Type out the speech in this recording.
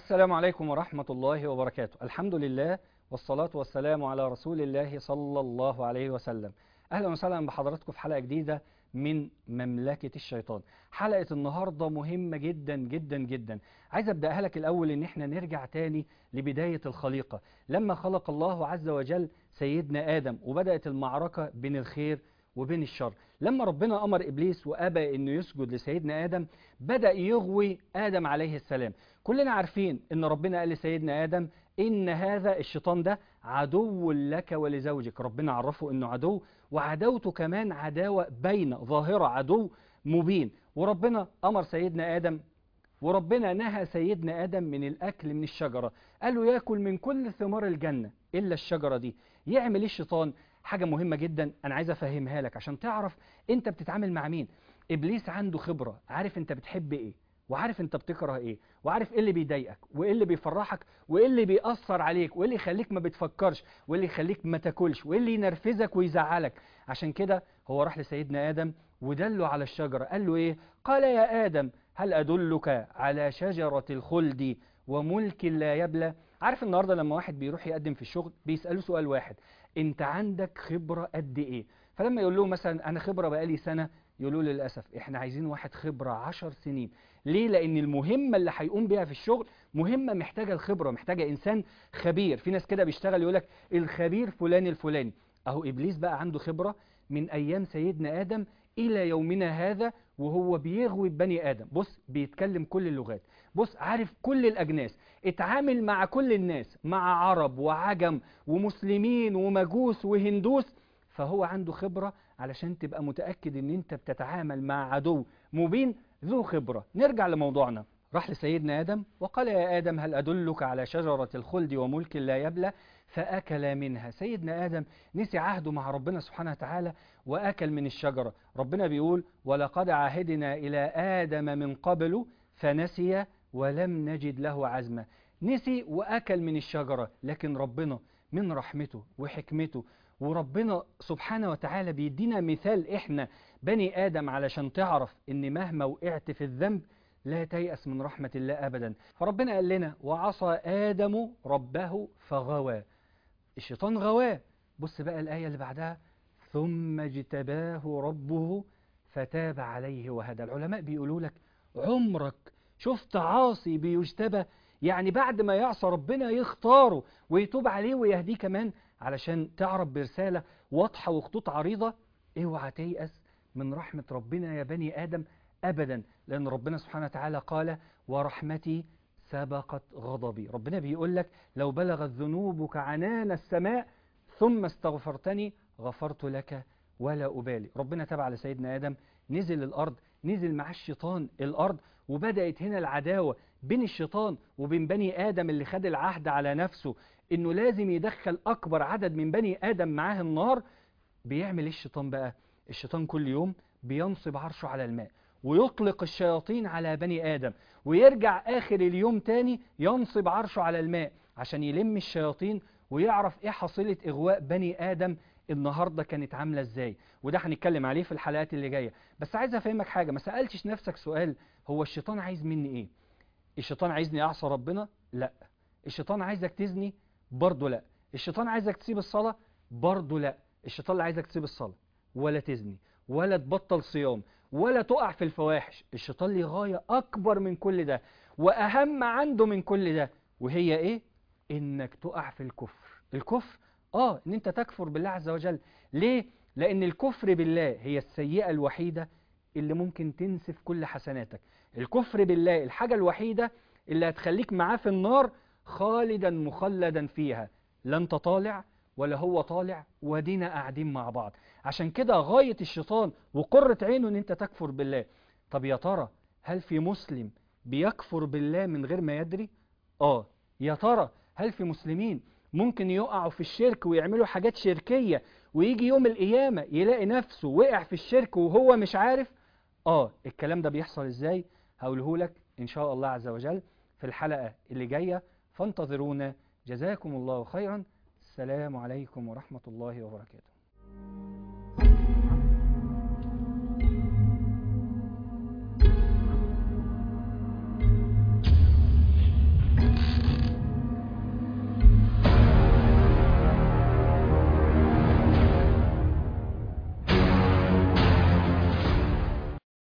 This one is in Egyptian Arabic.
السلام عليكم ورحمة الله وبركاته الحمد لله والصلاة والسلام على رسول الله صلى الله عليه وسلم أهلا وسهلا بحضراتكم في حلقة جديدة من مملكة الشيطان حلقة النهاردة مهمة جدا جدا جدا عايز أبدأها لك الأول إن احنا نرجع تاني لبداية الخليقة لما خلق الله عز وجل سيدنا آدم وبدأت المعركة بين الخير وبين الشر لما ربنا أمر إبليس وأبى أنه يسجد لسيدنا آدم بدأ يغوي آدم عليه السلام كلنا عارفين أن ربنا قال لسيدنا آدم إن هذا الشيطان ده عدو لك ولزوجك ربنا عرفه أنه عدو وعداوته كمان عداوة بين ظاهرة عدو مبين وربنا أمر سيدنا آدم وربنا نهى سيدنا آدم من الأكل من الشجرة قال له يأكل من كل ثمار الجنة إلا الشجرة دي يعمل إيه الشيطان حاجة مهمة جدا أنا عايز أفهمها لك عشان تعرف أنت بتتعامل مع مين إبليس عنده خبرة عارف أنت بتحب إيه وعارف أنت بتكره إيه وعارف إيه اللي بيضايقك وإيه اللي بيفرحك وإيه اللي بيأثر عليك وإيه اللي يخليك ما بتفكرش وإيه اللي يخليك ما تاكلش وإيه اللي ينرفزك ويزعلك عشان كده هو راح لسيدنا آدم ودله على الشجرة قال له إيه قال يا آدم هل أدلك على شجرة الخلد وملك لا يبلى عارف النهاردة لما واحد بيروح يقدم في الشغل بيسأله سؤال واحد انت عندك خبرة قد ايه فلما يقول له مثلا انا خبرة بقالي سنة يقولوا له للأسف احنا عايزين واحد خبرة عشر سنين ليه لان المهمة اللي هيقوم بيها في الشغل مهمة محتاجة الخبرة محتاجة انسان خبير في ناس كده بيشتغل يقولك الخبير فلان الفلاني اهو ابليس بقى عنده خبرة من ايام سيدنا ادم الى يومنا هذا وهو بيغوي بني ادم بص بيتكلم كل اللغات بص عارف كل الاجناس اتعامل مع كل الناس مع عرب وعجم ومسلمين ومجوس وهندوس فهو عنده خبرة علشان تبقى متأكد ان انت بتتعامل مع عدو مبين ذو خبرة نرجع لموضوعنا راح لسيدنا آدم وقال يا آدم هل أدلك على شجرة الخلد وملك لا يبلى فأكل منها سيدنا آدم نسي عهده مع ربنا سبحانه وتعالى وأكل من الشجرة ربنا بيقول ولقد عهدنا إلى آدم من قبل فنسي ولم نجد له عزما نسي وأكل من الشجرة لكن ربنا من رحمته وحكمته وربنا سبحانه وتعالى بيدينا مثال إحنا بني آدم علشان تعرف إن مهما وقعت في الذنب لا تيأس من رحمة الله أبدا فربنا قال لنا وعصى آدم ربه فغوى الشيطان غواه بص بقى الآية اللي بعدها ثم اجتباه ربه فتاب عليه وهدى العلماء بيقولوا لك عمرك شفت عاصي بيجتبى يعني بعد ما يعصى ربنا يختاره ويتوب عليه ويهديه كمان علشان تعرف برسالة واضحة وخطوط عريضة اوعى تيأس من رحمة ربنا يا بني آدم أبدا لأن ربنا سبحانه وتعالى قال ورحمتي سبقت غضبي ربنا بيقول لك لو بلغت ذنوبك عنان السماء ثم استغفرتني غفرت لك ولا أبالي ربنا تبع على سيدنا آدم نزل الأرض نزل مع الشيطان الأرض وبدأت هنا العداوة بين الشيطان وبين بني آدم اللي خد العهد على نفسه إنه لازم يدخل أكبر عدد من بني آدم معاه النار بيعمل الشيطان بقى الشيطان كل يوم بينصب عرشه على الماء ويطلق الشياطين على بني آدم ويرجع آخر اليوم تاني ينصب عرشه على الماء عشان يلم الشياطين ويعرف ايه حصيلة إغواء بني آدم النهاردة كانت عاملة ازاي وده هنتكلم عليه في الحلقات اللي جاية بس عايز افهمك حاجة ما سألتش نفسك سؤال هو الشيطان عايز مني ايه الشيطان عايزني اعصى ربنا لا الشيطان عايزك تزني برضه لا الشيطان عايزك تسيب الصلاة برضه لا الشيطان لا عايزك تسيب الصلاة ولا تزني ولا تبطل صيام ولا تقع في الفواحش الشيطان ليه غاية أكبر من كل ده وأهم عنده من كل ده وهي إيه؟ إنك تقع في الكفر الكفر آه إن أنت تكفر بالله عز وجل ليه؟ لأن الكفر بالله هي السيئة الوحيدة اللي ممكن تنسف كل حسناتك الكفر بالله الحاجة الوحيدة اللي هتخليك معاه في النار خالدا مخلدا فيها لا انت طالع ولا هو طالع ودينا قاعدين مع بعض عشان كده غاية الشيطان وقرة عينه ان انت تكفر بالله طب يا ترى هل في مسلم بيكفر بالله من غير ما يدري اه يا ترى هل في مسلمين ممكن يقعوا في الشرك ويعملوا حاجات شركية ويجي يوم القيامة يلاقي نفسه وقع في الشرك وهو مش عارف اه الكلام ده بيحصل ازاي هقوله لك ان شاء الله عز وجل في الحلقة اللي جاية فانتظرونا جزاكم الله خيرا السلام عليكم ورحمة الله وبركاته